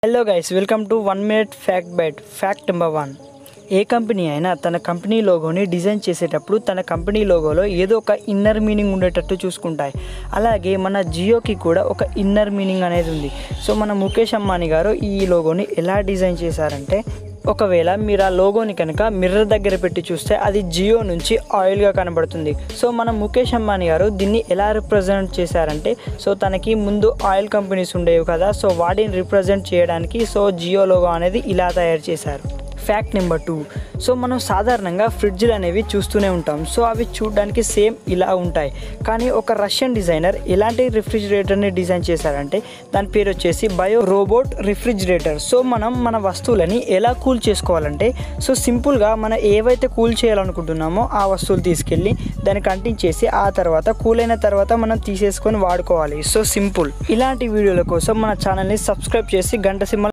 hello guys welcome to one minute fact byte fact number one ఏ company అయినా తన company లోగోని design చేసేటప్పుడు తన కంపెనీ లోగోలో ఏదో ఒక ఇన్నర్ మీనింగ్ ఉండేటట్టు చూసుకుంటాయి అలాగే మన జియోకి కూడా ఒక ఇన్నర్ మీనింగ్ అనేది ఉంది సో మన ముఖేష్ అంబానీ గారు ఈ లోగోని ఎలా డిజైన్ చేశారంటే ఒకవేళ మీరు ఆ లోగోని కనుక మిర్రర్ దగ్గర పెట్టి చూస్తే అది జియో నుంచి ఆయిల్గా కనబడుతుంది సో మన ముఖేష్ అంబానీ గారు దీన్ని ఎలా రిప్రజెంట్ చేశారంటే సో తనకి ముందు ఆయిల్ కంపెనీస్ ఉండేవి కదా సో వాటిని రిప్రజెంట్ చేయడానికి సో జియో లోగో అనేది ఇలా తయారు చేశారు ఫ్యాక్ట్ నెంబర్ టూ సో మనం సాధారణంగా ఫ్రిడ్జ్లు అనేవి చూస్తూనే ఉంటాం సో అవి చూడడానికి సేమ్ ఇలా ఉంటాయి కానీ ఒక రష్యన్ డిజైనర్ ఎలాంటి రిఫ్రిజిరేటర్ని డిజైన్ చేశారంటే దాని పేరు వచ్చేసి బయో రోబోట్ రిఫ్రిజిరేటర్ సో మనం మన వస్తువులని ఎలా కూల్ చేసుకోవాలంటే సో సింపుల్గా మనం ఏవైతే కూల్ చేయాలనుకుంటున్నామో ఆ వస్తువులు తీసుకెళ్ళి దానికి అంటించేసి ఆ తర్వాత కూల్ అయిన తర్వాత మనం తీసేసుకొని వాడుకోవాలి సో సింపుల్ ఇలాంటి వీడియోల కోసం మన ఛానల్ని సబ్స్క్రైబ్ చేసి గంట సింబల్